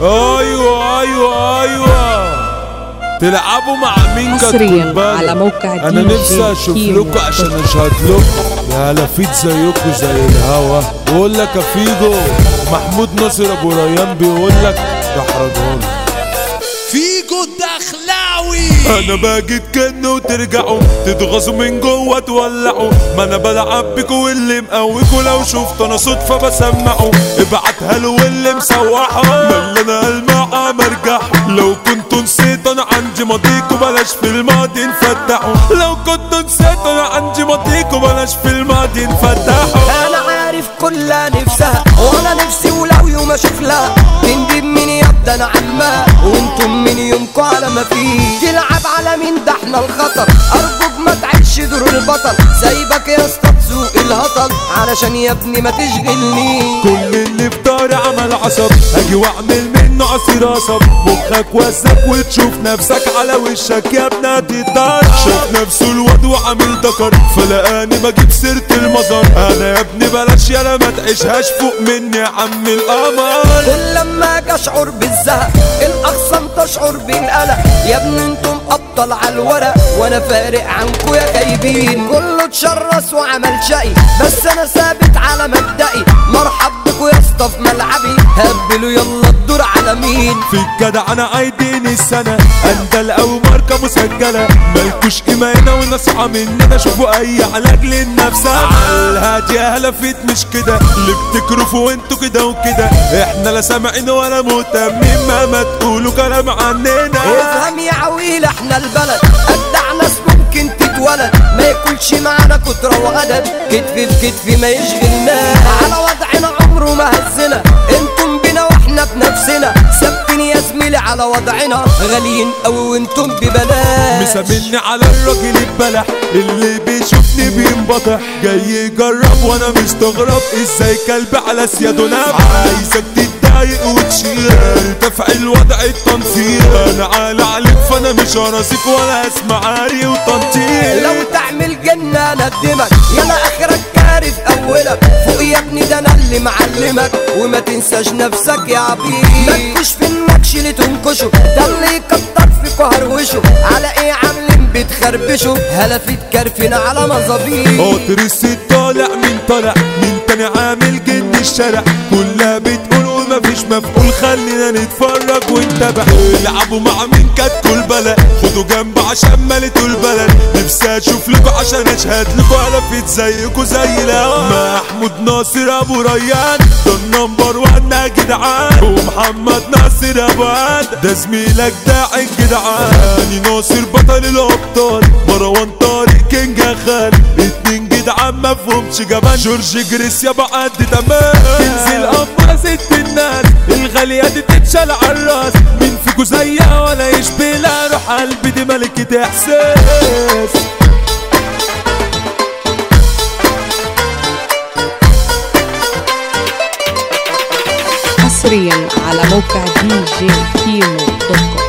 ايوه ايوه ايوه تلعبوا مع مين حصرياً كانت بالك؟ على موقع انا دي نفسي جي اشوف كيمو لكم عشان اشهد لكم يا لفيت زيكم زي الهوا بقول لك يا فيجو محمود ناصر ابو ريان بيقول لك تحرجون فيجو الدخلاوي انا باجي تكنوا وترجعوا تتغاظوا من جوه تولعوا ما انا بلعب بيكوا واللي مقويكوا لو شفت انا صدفه بسمعه ابعتها له واللي مسوحه مال انا المعه مرجع لو كنتوا نسيت انا عندي ماضيكوا بلاش في الماضي نفتحوا لو كنتوا نسيت انا عندي ماضيكوا بلاش في الماضي نفتحوا انا عارف كلها نفسها وانا نفسي ولو يوم اشوف لها تندب مين يبدا انا عمها وانتم من يومكم على ما فيه تلعب على مين ده احنا الخطر ارجوك ما تعيش دور البطل سايبك يا اسطى تسوق الهطل علشان يا ابني ما تشغلني كل اللي في داري عمل عصب اجي واعمل منه عصير قصب مخك وزك وتشوف نفسك على وشك يا ابني هتتضرب شاف نفسه الواد وعامل دكر فلقاني بجيب سيرة المزار انا يا ابني بلاش يالا ما تعيشهاش فوق مني يا عم القمر كل لما اجي اشعر بالزهق الاخصم تشعر بالقلق يا ابني انتم ابطال على الورق وانا فارق عنكو يا خايبين كله اتشرس وعمل شقي بس انا ثابت على مبدئي مرحب بكو يا اسطى في ملعبي هبلوا يلا الدور على مين في الجدع انا عايدين السنة اندل او ماركة مسجلة مالكوش قيمة هنا ونصحى مننا شوفوا اي علاج للنفس عالهادي يا هلفت مش كده اللي بتكرفوا انتوا كده وكده احنا لا سامعين ولا مهتمين مهما تقولوا كلام عننا افهم يا عويل احنا البلد اجدع ناس ممكن تتولد ما ياكلش معانا كترة وعدد كتف في كتف ما يشغلنا على وضعنا عمره ما هزنا انتم بنا واحنا بنفسنا ثابتين يا زميلي على وضعنا غاليين قوي وانتم ببلاش مسامني على الراجل البلح اللي بيشوفني بينبطح جاي يجرب وانا مستغرب ازاي كلب على سياده نام عايزك تتضايق وتشيل ارتفع الوضع التنصير انا عالي عليك فانا مش هراسيك ولا اسمع عاري وتنطير لو تعمل جنة ندمك يلا اخرك كارف اولك فوق يا ابني ده انا اللي معلمك وما تنساش نفسك يا عبيد ما تكوش في النكش اللي تنكشه ده اللي يكتر فيكوا هروشه على ايه عاملين بتخربشوا هلا في تكرفنا على مظابيط قطر الست طالع من طالع من تاني عامل جن الشارع كلها بتقول ومفيش مفعول خلينا نتفرج ونتابع العبوا مع مين كانت كل بلد خدوا جنب عشان ملتوا البلد نفسي اشوف لكم عشان اشهد لكم لفيت زيكم زي الهوا محمود ناصر ابو ريان ده النمبر وان يا جدعان ومحمد ناصر ابو عاد ده زميلك ده الجدعان ناصر بطل الابطال مروان طارق كينج خان اتنين جدعان مفهومش جبان جورج جريس يا بعد تمام تنزل امبرة ست الناس الغالية دي تتشال عالراس مين فيكو زيها ولا يشبه لها روح قلبي دي ملكة احساس حصريا على موقع دي جي كيمو دوت كوم